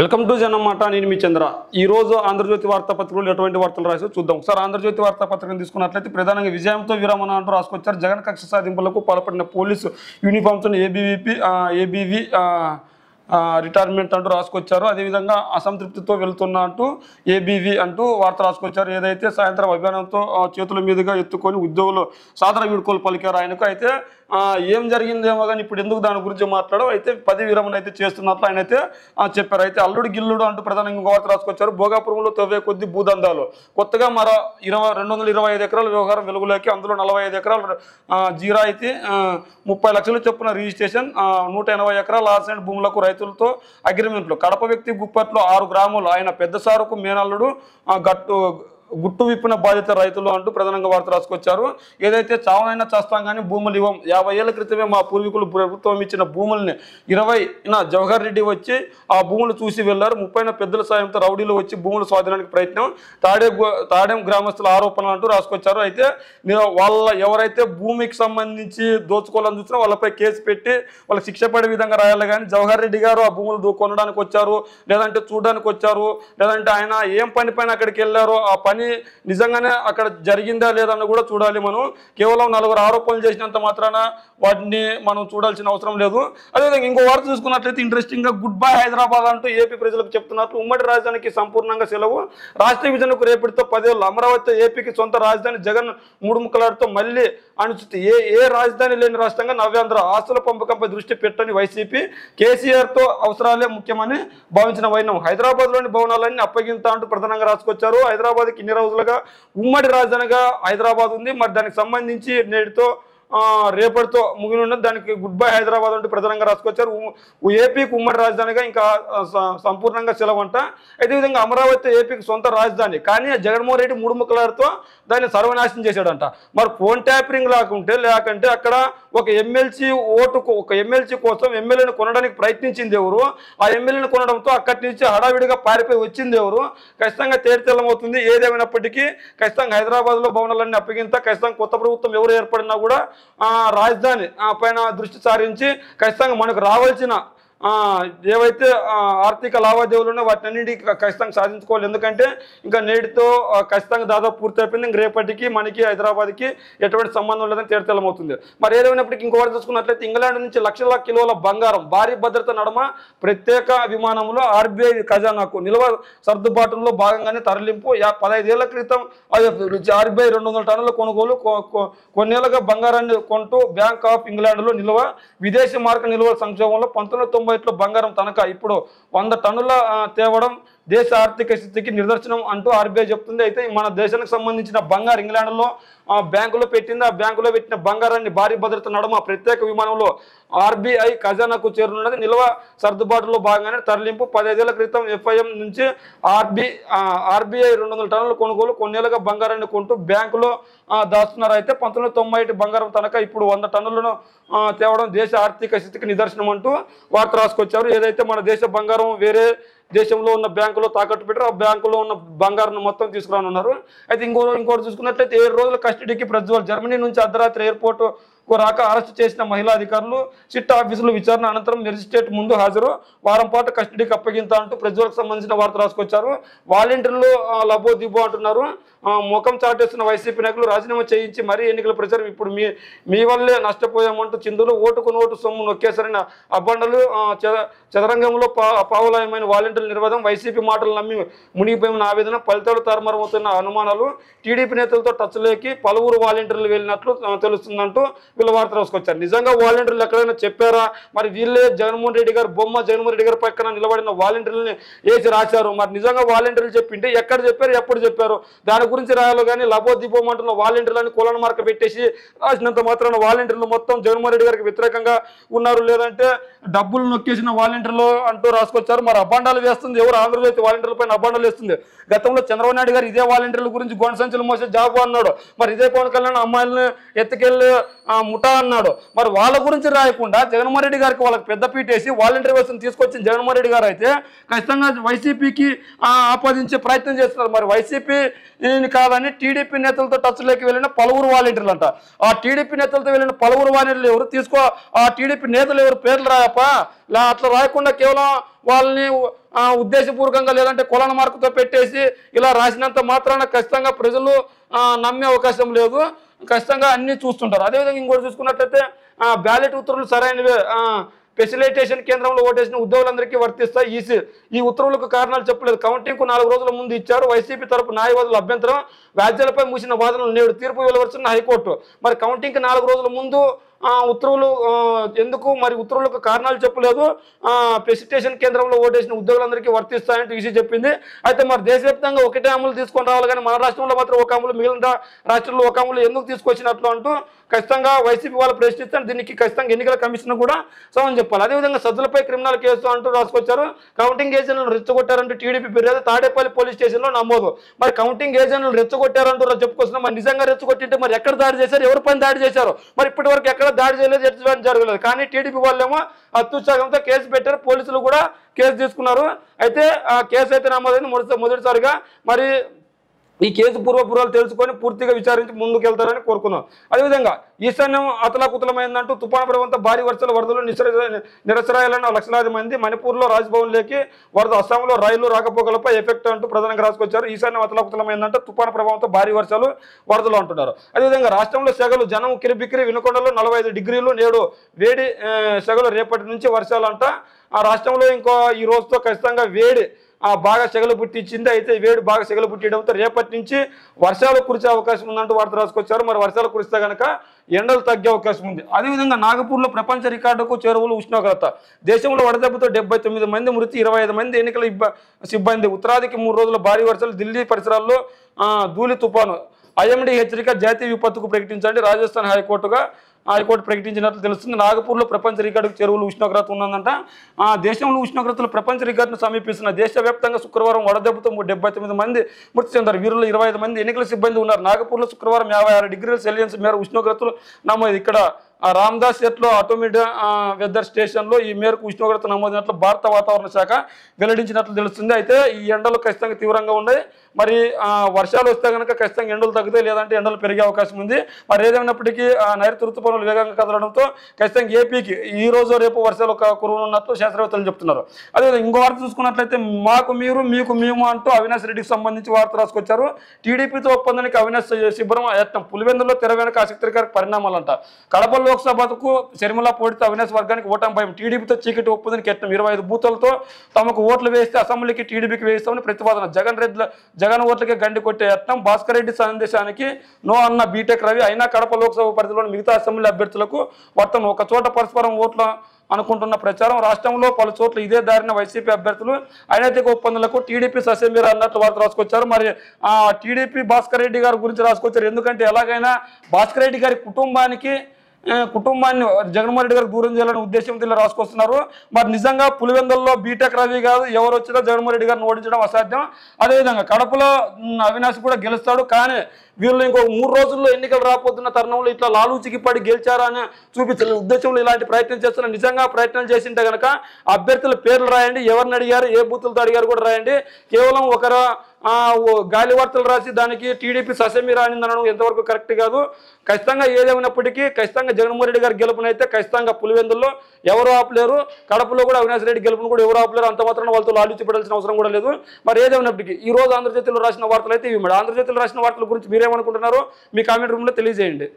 welcome to జనమాట నేను మీ చంద్ర ఈ రోజు ఆంధ్రజ్యోతి వార్తాపత్రికలు ఎటువంటి వార్తలు రాసో చూద్దాం ఒకసారి ఆంధ్రజ్యోతి వార్తాపత్రికను తీసుకున్నట్లయితే ప్రధానంగా విజయంతో విరమణ అంటూ రాసుకొచ్చారు జగన్ కక్ష సాధింపులకు పాల్పడిన పోలీసు యూనిఫామ్తో ఏబీవీపీ ఏబీవీ రిటైర్మెంట్ అంటూ రాసుకొచ్చారు అదేవిధంగా అసంతృప్తితో వెళ్తున్నా అంటూ ఏబీవీ అంటూ వార్త రాసుకొచ్చారు ఏదైతే సాయంత్రం అభిమానంతో ఆ, చేతుల మీదుగా ఎత్తుకొని ఉద్యోగులు సాధారణ వీడుకోలు పలికారు ఆయనకు అయితే ఆ, ఏం జరిగిందేమో కానీ ఇప్పుడు ఎందుకు దాని గురించి మాట్లాడడం అయితే పది విరమణ అయితే చేస్తున్నట్లు ఆయన అయితే ఆ, చెప్పారు అయితే అల్లుడు గిల్లుడు అంటూ ప్రధానంగా ఇంకో వార్త రాసుకొచ్చారు భోగాపురంలో తవ్వే కొద్ది భూదందాలు కొత్తగా మరో ఇరవై రెండు వందల ఇరవై ఐదు ఎకరాల వ్యవహారం వెలుగులోకి అందులో నలభై ఐదు ఎకరాలు ఆ, జీరా అయితే ఆ, ముప్పై లక్షల చొప్పున రిజిస్ట్రేషన్ ఆ, నూట ఎనభై ఎకరాల ఆర్సెంట్ భూములకు రైతులతో అగ్రిమెంట్లు కడప వ్యక్తి గుప్పట్లో ఆరు గ్రాములు ఆయన పెద్ద సారుకు మేనల్లుడు ఆ, గట్టు గుట్టు విప్పిన బాధిత రైతులు అంటూ ప్రధానంగా వార్త రాసుకొచ్చారు ఏదైతే చావనైనా చేస్తాం కానీ భూములు ఇవ్వం యాభై ఏళ్ల క్రితమే మా పూర్వీకులు ప్రభుత్వం ఇచ్చిన భూముల్ని ఇరవై జవహర్ రెడ్డి వచ్చి ఆ భూములు చూసి వెళ్లారు ముప్పైన పెద్దల సాయంతో రౌడీలు వచ్చి భూములు స్వాధీనానికి ప్రయత్నం తాడే గు- తాడేం గ్రామస్తుల ఆరోపణలు అంటూ రాసుకొచ్చారు అయితే ని- వాళ్ళ ఎవరైతే భూమికి సంబంధించి దోచుకోవాలని చూసినా వాళ్ళపై కేసు పెట్టి వాళ్ళకి శిక్ష పడే విధంగా రాయాలి కానీ జవహర్ రెడ్డి గారు ఆ భూములు దో- కొనడానికి వచ్చారు లేదంటే చూడడానికి వచ్చారు లేదంటే ఆయన ఏం పని పైన అక్కడికి వెళ్ళారో ఆ పని నిజంగానే అక్కడ జరిగిందా లేదన్న కూడా చూడాలి మనం కేవలం నలుగురు ఆరోపణలు చేసినంత మాత్రాన వాటిని మనం చూడాల్సిన అవసరం లేదు అదేవిధంగా ఇంకో వార్త చూసుకున్నట్లయితే ఇంట్రెస్టింగ్ గా గుడ్ బై హైదరాబాద్ అంటూ ఏపీ ప్రజలకు చెప్తున్నట్లు ఉమ్మడి రాజధానికి సంపూర్ణంగా సెలవు రాష్ట్ర విభజనకు రేపటితో పదేళ్ళు అమరావతి ఏపీకి సొంత రాజధాని జగన్ మూడు ముక్కలాడుతో మళ్ళీ అనుచిత ఏ ఏ రాజధాని లేని రాష్ట్రంగా నవ్యాంధ్ర ఆస్తుల పంపకంపై దృష్టి పెట్టని వైసీపీ కేసీఆర్ తో అవసరాలే ముఖ్యమని భావించిన వైనం హైదరాబాద్ లోని భవనాలన్నీ అప్పగింత అంటూ ప్రధానంగా రాసుకొచ్చారు హైదరాబాద్కి ఇన్ని రోజులుగా ఉమ్మడి రాజధానిగా హైదరాబాద్ ఉంది మరి దానికి సంబంధించి నేటితో ఆ, రేపటితో ముగినున్నది దానికి గుడ్ బై హైదరాబాద్ అంటూ ప్రధానంగా రాసుకొచ్చారు ఉ- ఉ- ఏపీకి ఉమ్మడి రాజధానిగా ఇంకా ఆ, స- సంపూర్ణంగా సెలవంట అదేవిధంగా అమరావతి ఏపీకి సొంత రాజధాని కానీ ఆ జగన్మోహన్ రెడ్డి మూడు ముక్కలతో దాన్ని సర్వనాశనం చేశాడంట మరి ఫోన్ ట్యాపరింగ్ లేకుంటే లేకంటే అక్కడ ఒక ఎమ్మెల్సీ ఓటుకు ఒక ఎమ్మెల్సీ కోసం ఎమ్మెల్యేని కొనడానికి ప్రయత్నించింది ఎవరు ఆ ఎమ్మెల్యేని కొనడంతో అక్కడి నుంచి హడావిడిగా పారిపోయి వచ్చింది ఎవరు ఖచ్చితంగా తేలితెల్లమవుతుంది ఏదేమైనప్పటికీ ఖచ్చితంగా హైదరాబాద్లో భవనాలన్నీ అప్పగింత ఖచ్చితంగా కొత్త ప్రభుత్వం ఎవరు ఏర్పడినా కూడా ఆ, రాజధాని ఆ, పైన దృష్టి సారించి ఖచ్చితంగా మనకు రావాల్సిన ఆ, ఏవైతే ఆ, ఆర్థిక లావాదేవీలు ఉన్నాయో వాటిని అన్నింటికి ఖచ్చితంగా సాధించుకోవాలి ఎందుకంటే ఇంకా నేటితో ఆ, ఖచ్చితంగా దాదాపు పూర్తి అయిపోయింది ఇంక రేపటికి మనకి హైదరాబాద్కి ఎటువంటి సంబంధం లేదని తేలితెల్లమవుతుంది మరి ఏదేమైనప్పటికీ ఇంకోటి చూసుకున్నట్లయితే ఇంగ్లాండ్ నుంచి లక్షల కిలోల బంగారం భారీ భద్రత నడమ ప్రత్యేక విమానంలో ఆర్బీఐ ఖజానాకు నిల్వ సర్దుబాటులో భాగంగానే తరలింపు యా పదహైదేళ్ల క్రితం ఆర్బీఐ రెండు వందల టన్నుల కొనుగోలు కొ- కొ- కొన్నేళ్లుగా బంగారాన్ని కొంటూ బ్యాంక్ ఆఫ్ ఇంగ్లాండ్లో నిల్వ విదేశీ మార్క నిల్వల సంక్షోభంలో పంతొమ్మిది తొంభై ఎట్లో బంగారం తనఖా ఇప్పుడు వంద టన్నుల ఆ, తేవడం దేశ ఆర్థిక స్థితికి నిదర్శనం అంటూ ఆర్బీఐ చెప్తుంది అయితే మన దేశానికి సంబంధించిన బంగారు ఇంగ్లాండ్లో ఆ, బ్యాంకులో పెట్టింది ఆ బ్యాంకులో పెట్టిన బంగారాన్ని భారీ భద్రత నడుమ ప్రత్యేక విమానంలో ఆర్బీఐ ఖజానాకు చేరున్నది నిల్వ సర్దుబాటులో భాగంగానే తరలింపు పదహైదేళ్ల క్రితం ఎఫ్ఐఎం నుంచి ఆర్బీ ఆర్బీఐ రెండు వందల టన్నుల కొనుగోలు కొన్నేళ్లుగా బంగారాన్ని కొంటూ బ్యాంకులో ఆ, దాస్తున్నారు అయితే పంతొమ్మిది తొంభై ఒకటి బంగారం తనక ఇప్పుడు వంద టన్నులను ఆ, తేవడం దేశ ఆర్థిక స్థితికి నిదర్శనం అంటూ వార్త రాసుకొచ్చారు ఏదైతే మన దేశ బంగారం వేరే దేశంలో ఉన్న బ్యాంకులో తాకట్టు పెట్టారు ఆ బ్యాంకులో ఉన్న బంగారం మొత్తం తీసుకురానున్నారు అయితే ఇంకో ఇంకోటి చూసుకున్నట్లయితే ఏడు రోజుల కస్టడీకి ప్రజ్వల్ జర్మనీ నుంచి అర్ధరాత్రి ఎయిర్పోర్ట్ కు రాక అరెస్ట్ చేసిన మహిళా అధికారులు సిట్ ఆఫీసులో విచారణ అనంతరం మెజిస్ట్రేట్ ముందు హాజరు వారం పాటు కస్టడీకి అప్పగింత అంటూ ప్రజ్వల్కి సంబంధించిన వార్త రాసుకొచ్చారు వాలంటీర్లు ఆ, లబో దిబో అంటున్నారు ఆ, ముఖం చాటేస్తున్న వైసీపీ నాయకులు రాజీనామా చేయించి మరీ ఎన్నికల ప్రచారం ఇప్పుడు మీ మీ వల్లే నష్టపోయామంటూ చిందులు ఓటుకు నోటు సొమ్ము నొక్కేసరిన అబ్బండలు ఆ, చద- చదరంగంలో పా పావులాయమైన వాలంటీర్ల నిర్వాదం వైసీపీ మాటలు నమ్మి మునిగిపోయిన ఆవేదన ఫలితాలు తారుమారవుతున్న అనుమానాలు టీడీపీ నేతలతో టచ్లోకి పలువురు వాలంటీర్లు వెళ్ళినట్లు ఆ, తెలుస్తుందంటూ వీళ్ళ వార్త రాసుకొచ్చారు నిజంగా వాలంటీర్లు ఎక్కడైనా చెప్పారా మరి వీళ్ళే జగన్మోహన్ రెడ్డి గారు బొమ్మ జగన్మోహన్ రెడ్డి గారి పక్కన నిలబడిన వాలంటీర్లని వేసి రాశారు మరి నిజంగా వాలంటీర్లు చెప్పింటే ఎక్కడ చెప్పారు ఎప్పుడు చెప్పారు దాని గురించి రాయాలో కానీ లబో దిబోం అంటున్న వాలంటీర్లని కులన మార్క పెట్టేసి రాసినంత మాత్రాన వాలంటీర్లు మొత్తం జగన్మోహన్ రెడ్డి గారికి వ్యతిరేకంగా ఉన్నారు లేదంటే డబ్బులు నొక్కేసిన వాలంటీర్లు అంటూ రాసుకొచ్చారు మరి అబ్బండాలు వేస్తుంది ఎవరు ఆంధ్రజ్యోతి వాలంటీర్ల పైన అబ్బండాలు వేస్తుంది గతంలో చంద్రబాబు నాయుడు గారు ఇదే వాలంటీర్ల గురించి గోన సంచులు మోసే జాబ్ అన్నాడు మరి ఇదే పవన్ కళ్యాణ్ అమ్మాయిలను ఎత్తుకెళ్ళి ఆ, ముఠా అన్నాడు మరి వాళ్ళ గురించి రాయకుండా జగన్మోహన్ రెడ్డి గారికి వాళ్ళకి పెద్ద పీటేసి వాలంటీర్ వ్యవస్థను తీసుకొచ్చిన జగన్మోహన్ రెడ్డి గారు అయితే ఖచ్చితంగా వైసీపీకి ఆపాదించే ప్రయత్నం చేస్తున్నారు మరి వైసీపీ కాదని టీడీపీ నేతలతో టచ్లోకి వెళ్ళిన పలువురు వాలంటీర్లు అంట ఆ టీడీపీ నేతలతో వెళ్ళిన పలువురు వాలంటీర్లు ఎవరు తీసుకో ఆ టీడీపీ నేతలు ఎవరు పేర్లు రాయప్ప లా అట్లా రాయకుండా కేవలం వాళ్ళని ఆ, ఉద్దేశపూర్వకంగా లేదంటే కొలన మార్కుతో పెట్టేసి ఇలా రాసినంత మాత్రాన ఖచ్చితంగా ప్రజలు ఆ, నమ్మే అవకాశం లేదు ఖచ్చితంగా అన్ని చూస్తుంటారు అదేవిధంగా ఇంకోటి చూసుకున్నట్లయితే బ్యాలెట్ ఉత్తర్వులు సరైనవే ఆ, ఫెసిలిటేషన్ కేంద్రంలో ఓటేసిన ఉద్యోగులందరికీ వర్తిస్తాయి ఈసీ ఈ ఉత్తర్వులకు కారణాలు చెప్పలేదు కౌంటింగ్ కు నాలుగు రోజుల ముందు ఇచ్చారు వైసీపీ తరపు న్యాయవాదుల అభ్యంతరం వ్యాజ్యాలపై మూసిన వాదనలు నేడు తీర్పు వెలువరుస్తున్న హైకోర్టు మరి కౌంటింగ్ కి నాలుగు రోజుల ముందు ఆ, ఉత్తర్వులు ఆ, ఎందుకు మరి ఉత్తర్వులకు కారణాలు చెప్పలేదు ఫెసిలిటేషన్ కేంద్రంలో ఓటేసిన ఉద్యోగులందరికీ వర్తిస్తాయంటూ ఈసీ చెప్పింది అయితే మరి దేశవ్యాప్తంగా ఒకటే అమలు తీసుకొని రావాలి కానీ మన రాష్ట్రంలో మాత్రం ఒక అమలు మిగిలిన రా- రాష్ట్రంలో ఒక అమలు ఎందుకు తీసుకొచ్చినట్లు అంటూ ఖచ్చితంగా వైసీపీ వాళ్ళు ప్రశ్నిస్తారు దీనికి ఖచ్చితంగా ఎన్నికల కమిషన్ కూడా సమానం చెప్పాలి అదేవిధంగా సజ్జలపై క్రిమినల్ కేసు అంటూ రాసుకొచ్చారు కౌంటింగ్ ఏజెంట్లను రెచ్చగొట్టారంటూ టీడీపీ ఫిర్యాదు తాడేపల్లి పోలీస్ స్టేషన్లో నమోదు మరి కౌంటింగ్ ఏజెంట్లను రెచ్చగొట్టారంటూ రా- చెప్పుకొస్తున్నాం మరి నిజంగా రెచ్చగొట్టింటే మరి ఎక్కడ దాడి చేశారు ఎవరి పైన దాడి చేశారు మరి ఇప్పటి వరకు ఎక్కడ దాడి చేయలేదు ఎటువంటి జరగలేదు కానీ టీడీపీ వాళ్ళేమో అత్యుత్సాహంతో కేసు పెట్టారు పోలీసులు కూడా కేసు తీసుకున్నారు అయితే ఆ కేసు అయితే నమోదైంది మొదటి మొదటిసారిగా మరి ఈ కేసు పూర్వపూర్వాలు తెలుసుకొని పూర్తిగా విచారించి ముందుకు వెళ్తారని కోరుకున్నాం అదేవిధంగా ఈశాన్యం అతలాకుతలమైందంటూ తుఫాను ప్రభావంతో భారీ వర్షాలు వరదలు నిసర నిరసరాయాలన్న లక్షలాది మంది మణిపూర్లో రాజ్భవన్లోకి వరద అస్సాంలో రైళ్లు రాకపోకలపై ఎఫెక్ట్ అంటూ ప్రధానంగా రాసుకొచ్చారు ఈశాన్యం అతలాకుతలమైందంటే తుఫాను ప్రభావంతో భారీ వర్షాలు వరదలు అంటున్నారు అదేవిధంగా రాష్ట్రంలో సెగలు జనం కిరిబిక్కిరి వినుకొండలో నలభై ఐదు డిగ్రీలు నేడు వేడి ఆ, సెగలు రేపటి నుంచి వర్షాలు అంట ఆ రాష్ట్రంలో ఇంకో ఈ రోజుతో ఖచ్చితంగా వేడి ఆ బాగా సెగలు పుట్టించింది అయితే వేడి బాగా సెగలు పుట్టియడంతో రేపటి నుంచి వర్షాలు కురిసే అవకాశం ఉందంటూ వార్త రాసుకొచ్చారు మరి వర్షాలు కురిస్తే కనుక ఎండలు తగ్గే అవకాశం ఉంది అదేవిధంగా నాగపూర్లో ప్రపంచ రికార్డుకు చేరువలు ఉష్ణోగ్రత దేశంలో వడదెబ్బతో డెబ్బై తొమ్మిది మంది మృతి ఇరవై ఐదు మంది ఎన్నికల ఇబ్బ సిబ్బంది ఉత్తరాదికి మూడు రోజుల భారీ వర్షాలు ఢిల్లీ పరిసరాల్లో ఆ, ధూళి తుఫాను ఐఎండీ హెచ్చరిక జాతీయ విపత్తుకు ప్రకటించండి రాజస్థాన్ హైకోర్టుగా హైకోర్టు ప్రకటించినట్లు తెలుస్తుంది నాగపూర్లో ప్రపంచ రికార్డుకు చెరువులు ఉష్ణోగ్రత ఉన్నదంట ఆ దేశంలో ఉష్ణోగ్రతలు ప్రపంచ రికార్డును సమీపిస్తున్న దేశవ్యాప్తంగా శుక్రవారం వడదెబ్బతో డెబ్బై తొమ్మిది మంది మృతి చెందారు వీరిలో ఇరవై ఐదు మంది ఎన్నికల సిబ్బంది ఉన్నారు నాగపూర్లో శుక్రవారం యాభై ఆరు డిగ్రీల సెల్సియస్ మేర ఉష్ణోగ్రతలు నమోదు ఇక్కడ ఆ రామ్దాస్ ఎట్లో ఆటోమేటిక్ వెదర్ స్టేషన్లో ఈ మేరకు ఉష్ణోగ్రత నమోదినట్లు భారత వాతావరణ శాఖ వెల్లడించినట్లు తెలుస్తుంది అయితే ఈ ఎండలు ఖచ్చితంగా తీవ్రంగా ఉన్నాయి మరి ఆ, వర్షాలు వస్తే కనుక ఖచ్చితంగా ఎండలు తగ్గుతాయి లేదంటే ఎండలు పెరిగే అవకాశం ఉంది మరి ఏదేమైనప్పటికీ ఆ నైరుతి ఋతుపవనాలు వేగంగా కదలడంతో ఖచ్చితంగా ఏపీకి ఈ రోజు రేపు వర్షాలు క- కురవనున్నట్లు శాస్త్రవేత్తలు చెప్తున్నారు అదేవిధంగా ఇంకో వార్త చూసుకున్నట్లయితే మాకు మీరు మీకు మేము అంటూ అవినాష్ రెడ్డికి సంబంధించి వార్త రాసుకొచ్చారు టీడీపీతో ఒప్పందానికి అవినాష్ శిబిరం యత్నం పులివెందులో తెర వెనుక ఆసక్తికర పరిణామాలంట కడప లోక్సభకు శర్మిల పోటీతో అవినాష్ వర్గానికి ఓటమి భయం టీడీపీతో చీకటి ఒప్పందానికి యత్నం ఇరవై ఐదు బూతులతో తమకు ఓట్లు వేస్తే అసెంబ్లీకి టీడీపీకి వేస్తామని ప్రతిపాదన జగన్ రెడ్డి జగన్ ఓట్లకే గండి కొట్టే యత్నం భాస్కర్ రెడ్డి సందేశానికి నో అన్న బీటెక్ రవి అయినా కడప లోక్సభ పరిధిలోని మిగతా అసెంబ్లీ అభ్యర్థులకు వర్తం ఒక చోట పరస్పరం ఓట్ల అనుకుంటున్న ప్రచారం రాష్ట్రంలో పలు చోట్ల ఇదే దారిన వైసీపీ అభ్యర్థులు అనైతిక ఒప్పందాలకు టీడీపీ ససేమీర అన్నట్లు వార్త రాసుకొచ్చారు మరి ఆ టీడీపీ భాస్కర్ రెడ్డి గారి గురించి రాసుకొచ్చారు ఎందుకంటే ఎలాగైనా భాస్కర్ రెడ్డి గారి కుటుంబానికి ఆ, కుటుంబాన్ని జగన్మోహన్ రెడ్డి గారికి దూరం చేయాలనే ఉద్దేశంతో ఇలా రాసుకొస్తున్నారు మరి నిజంగా పులివెందుల్లో బీటెక్ రవి కాదు ఎవరు వచ్చినా జగన్మోహన్ రెడ్డి గారిని ఓడించడం అసాధ్యం అదేవిధంగా కడపలో ఉమ్, అవినాష్ కూడా గెలుస్తాడు కానీ వీళ్ళు ఇంకో మూడు రోజుల్లో ఎన్నికలు రాబోతున్న తరుణంలో ఇట్లా లాలూచికి పడి గెలిచారా అని చూపించిన ఉద్దేశంలో ఇలాంటి ప్రయత్నం చేస్తున్న నిజంగా ప్రయత్నం చేసింటే కనుక అభ్యర్థుల పేర్లు రాయండి ఎవరిని అడిగారు ఏ బూతులతో అడిగారు కూడా రాయండి కేవలం ఒకరు ఆ, ఓ గాలి వార్తలు రాసి దానికి టీడీపీ ససెమి రానిందనడం ఎంతవరకు కరెక్ట్ కాదు ఖచ్చితంగా ఏదేమైనప్పటికీ ఖచ్చితంగా జగన్మోహన్ రెడ్డి గారి గెలుపునైతే ఖచ్చితంగా పులివెందుల్లో ఎవరు ఆపలేరు కడపలో కూడా అవినాష్ రెడ్డి గెలుపును కూడా ఎవరు ఆపలేరు అంత మాత్రం వాళ్ళతో లాలుచి పడాల్సిన అవసరం కూడా లేదు మరి ఏదేమైనప్పటికీ ఈ రోజు ఆంధ్రజ్యోతిలో రాసిన వార్తలు అయితే ఇవి మరి ఆంధ్రజ్యోతిలో రాసిన వార్తల గురించి మీరేమనుకుంటున్నారో మీ కామెంట్ రూమ్లో తెలియజేయండి